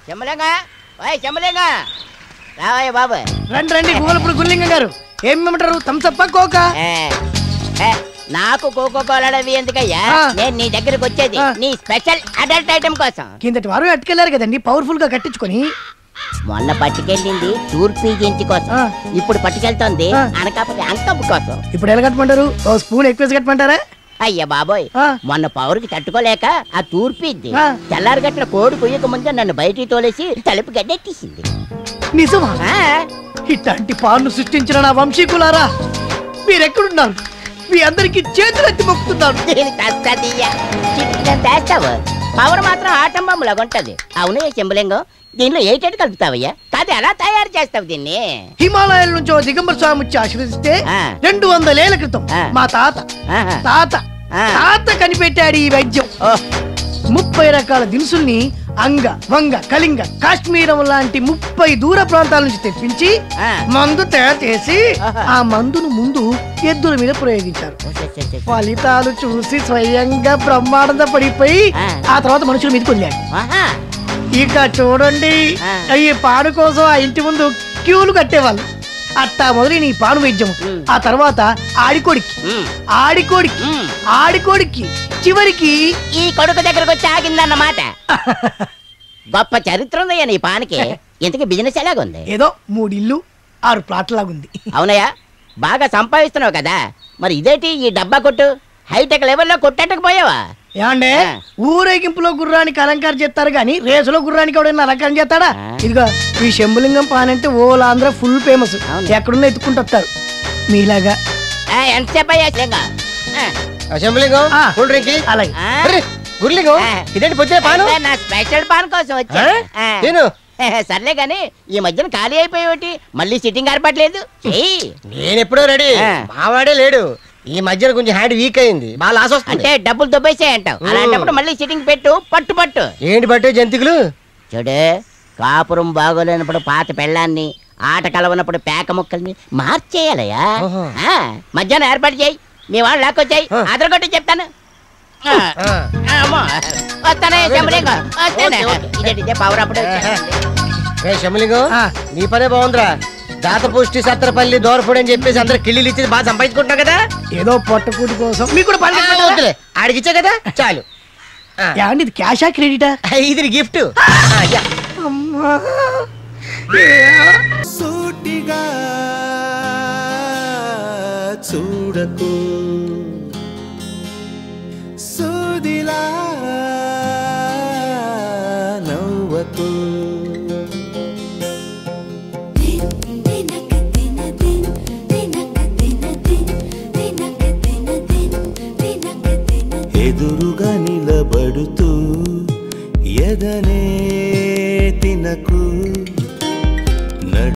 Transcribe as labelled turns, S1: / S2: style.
S1: చెమ్మలేంగా ఓయ్ చెమ్మలేంగా రావయ్య బాబు
S2: రండి రండి గోలపుడు గుల్లింగం గారు ఏం ఇమ్మంటారు థమ్సప్ కోక
S1: ఏ, ఏ, నాకు కోకో కోలాడవి ఎందుకయ్యా
S2: ఆ.
S1: నేను నీ దగ్గరకు వచ్చేది
S2: ఆ.
S1: నీ స్పెషల్ అడల్ట్ ఐటమ్ కోసం
S2: కిందటి వారు అట్టుకెళ్లారు కదండి పవర్ఫుల్ గా కట్టించుకొని
S1: మొన్న పట్టుకెళ్ళింది తూర్పు జంతి కోసం
S2: ఆ.
S1: ఇప్పుడు పట్టుకెళ్తోంది
S2: ఆ.
S1: అనకాపతి అంకపు కోసం
S2: ఇప్పుడు ఎలా కట్టమంటారు ఓ స్పూన్ ఎక్కువ వేసి కట్టమంటారా
S1: అయ్య బాబోయ్
S2: ఆ.
S1: మొన్న పౌరుకి తట్టుకోలేక ఆ తూర్పు ఇద్ది
S2: ఆ.
S1: తెల్లారి గట్టిన కోడి కొయ్యక ముందే నన్ను బయటికి తోలేసి తలుపు గడ్డెట్టేసింది
S2: నిజమా
S1: ఆ,
S2: ఇట్లాంటి పాలను సృష్టించిన నా వంశీకులారా మీరెక్కడున్నారు మీ అందరికి చేతులెత్తి మొక్కుతున్నాను
S1: దీని తస్తదియ్య. చిటికెన చేస్తావు పవర్ మాత్రం ఆటం బొమ్మలాగా ఉంటది అవును ఏ చెంబులింగం దీనిలో ఏటెట్ కలుపుతావయ్యా కాదు ఎలా తయారు చేస్తావు దీన్ని
S2: హిమాలయాల నుంచి ఓ దిగంబర స్వామి వచ్చి ఆశీర్వదిస్తే
S1: ఆ.
S2: రెండు వందలేళ్ల క్రితం
S1: ఆ.
S2: మా తాత
S1: ఆహా.
S2: తాత
S1: ఆ.
S2: తాత కనిపెట్టాడు ఈ వైద్యం
S1: ఓ,
S2: ముప్పై రకాల దినుసుల్ని అంగ వంగ కళింగ కాశ్మీరం లాంటి ముప్పై దూర ప్రాంతాల నుంచి తెప్పించి
S1: ఆ.
S2: మందు తయారు చేసి
S1: ఆహా.
S2: ఆ మందును ముందు ఎద్దుల మీద ప్రయోగించారు
S1: ఓ, ఛే, ఛే, ఛే.
S2: ఫలితాలు చూసి స్వయంగా బ్రహ్మానంద పడిపోయి
S1: ఆ.
S2: ఆ తర్వాత మనుషుల మీదకి వెళ్ళాడు
S1: ఆహా.
S2: ఇక చూడండి
S1: ఆ.
S2: ఈ పాడు కోసం ఆ ఇంటి ముందు క్యూలు కట్టేవాళ్ళు అట్టా మొదలు నీ పాను వైద్యం
S1: ఉమ్.
S2: ఆ తర్వాత ఆడికోడికి
S1: ఉమ్,
S2: ఆడికోడికి
S1: ఉమ్.
S2: ఆడికోడికి చివరికి
S1: ఈ కొడుకు దగ్గరకు వచ్చి ఆగిందన్నమాట గొప్ప చరిత్ర ఉందయ్యా నీ పానికి ఇంతకీ బిజినెస్ ఎలాగుంది
S2: ఏదో మూడిల్లు ఆరు ప్లాట్ల లాగుంది
S1: అవునయ్యా బాగా సంపాదిస్తున్నావు కదా మరి ఇదేంటి ఈ డబ్బా కొట్టు హైటెక్ లెవెల్లో కొట్టేటకపోయావా
S2: ఏమండే
S1: ఆ.
S2: ఊరేగింపులో గుర్రానికి అలంకారం చేస్తారు కానీ రేసులో గుర్రానికి ఎవడైనా అలంకారం చేస్తాడా
S1: ఆ.
S2: ఇదిగో ఈ శంభులింగం పాన్ అంటే ఓల్ ఆంధ్ర ఫుల్ ఫేమస్
S1: అవును.
S2: ఎక్కడున్నా ఎత్తుకుంటూ వస్తారు మీలాగా
S1: ఆ, ఎంతసేపు అయ్యా లింగం? ఆ,
S3: అసెంబ్లీగో
S2: ఆ.
S3: కూల్ డ్రింక్
S2: అలాగే
S1: ఆ?
S3: గుర్లిగో
S1: ఆ.
S3: ఇదేంటి పొద్దున పాను
S1: అదే నా స్పెషల్ పాన్ కోసం వచ్చా
S3: ఆ?
S1: ఆ.
S3: నేను
S1: సర్లే గాని ఈ మధ్యన ఖాళీ అయిపోయేటి మళ్ళీ సిట్టింగ్ ఏర్పడలేదు చెయ్యి
S3: నేను ఎప్పుడో రెడీ
S1: ఆ.
S3: మావాడే లేడు ఈ మధ్యన కొంచెం హ్యాండ్ వీక్ అయింది బాగా లాస్ వస్తుంది
S1: అంటే డబ్బులు దుబ్బేసే అంటావు
S3: ఊ.
S1: అలాంటప్పుడు మళ్ళీ సిట్టింగ్ పెట్టు పట్టు పట్టు
S3: ఏంటి పట్టే జంతికలు
S1: చూడు కాపురం బాగోలేనప్పుడు పాత పెళ్ళాన్ని ఆట కలవనప్పుడు పేక ముక్కల్ని మార్చేయాలయ్యా
S3: ఓహో.
S1: ఆ, మధ్యాహ్నం ఏర్పాటు చేయి మీ వాళ్ళు లాక్కొచ్చాయి
S3: ఆ.
S1: అదరగొట్టి చెప్తాను ఆ,
S3: ఆ.
S1: ఆ, అమ్మో. వస్తానే చెంబలేక వస్తానే
S3: ఓకే, ఓకే.
S1: ఇదే ఇదే పవర్ అప్పుడు
S3: ఏ శంభలింగో
S2: ఆ.
S3: నీ పనే బాగుందిరా దాత పుష్టి సత్తరపల్లి దోరపూడి అని చెప్పేసి అందరు కిళ్ళిలు ఇచ్చి బాగా సంపాదించుకుంటున్నావు కదా
S2: ఏదో పొట్టకూటి కోసం మీకు కూడా
S3: ఆ,
S2: పని
S3: వద్దులే ఆడికి ఇచ్చా కదా చాలు ఆ.
S2: ఏమండి ఇది క్యాషా క్రెడిటా
S3: ఇది గిఫ్ట్
S2: అమ్మా
S4: సూటిగా చూడకు సూదిలా నవ్వకు ఎదురుగా నిలబడుతూ ఎదనే తినకు